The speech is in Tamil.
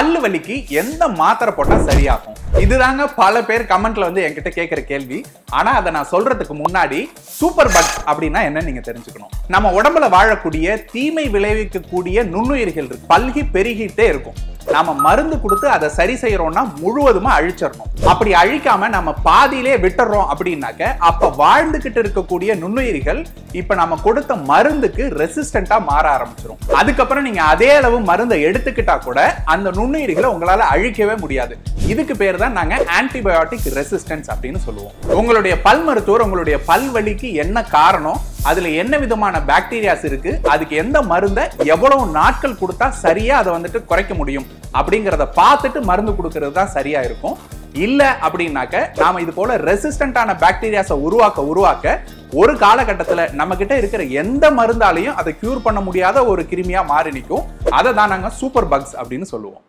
பல்லு வலிக்கு எந்த மாத்திரை போட்டா சரியாகும் இதுதாங்க பல பேர் கமெண்ட்ல வந்து என்கிட்ட கேட்கிற கேள்வி ஆனா அதை நான் சொல்றதுக்கு முன்னாடி சூப்பர் பக்ஸ் அப்படின்னா என்ன நீங்க தெரிஞ்சுக்கணும் நம்ம உடம்புல வாழக்கூடிய தீமை விளைவிக்கக்கூடிய நுண்ணுயிர்கள் இருக்கு பல்கி பெருகிட்டே இருக்கும் நாம மருந்து கொடுத்து அதை சரி செய்யறோம்னா முழுவதுமா அழிச்சிடணும் அப்படி அழிக்காம நம்ம பாதியிலே விட்டுறோம் அப்படின்னாக்க அப்ப வாழ்ந்துகிட்டு இருக்கக்கூடிய நுண்ணுயிரிகள் இப்ப நம்ம கொடுத்த மருந்துக்கு ரெசிஸ்டண்டா மாற ஆரம்பிச்சிரும் அதுக்கப்புறம் நீங்க அதே அளவு மருந்தை எடுத்துக்கிட்டா கூட அந்த நுண்ணுயிரிகளை உங்களால அழிக்கவே முடியாது இதுக்கு பேர் தான் நாங்க ஆன்டிபயோட்டிக் ரெசிஸ்டன்ஸ் அப்படின்னு சொல்லுவோம் உங்களுடைய பல் மருத்துவர் உங்களுடைய பல் வலிக்கு என்ன காரணம் அதுல என்ன விதமான பாக்டீரியாஸ் இருக்கு அதுக்கு எந்த மருந்தை எவ்வளவு நாட்கள் கொடுத்தா சரியா அதை வந்துட்டு குறைக்க முடியும் அப்படிங்கறத பார்த்துட்டு மருந்து கொடுக்கறது தான் சரியா இருக்கும் இல்ல அப்படின்னாக்க நாம இது போல ரெசிஸ்டன்டான பாக்டீரியாஸை உருவாக்க உருவாக்க ஒரு காலகட்டத்துல நம்ம கிட்ட இருக்கிற எந்த மருந்தாலையும் அதை கியூர் பண்ண முடியாத ஒரு கிருமியா மாறி நிற்கும் அதை தான் நாங்க சூப்பர் பக்ஸ் அப்படின்னு சொல்லுவோம்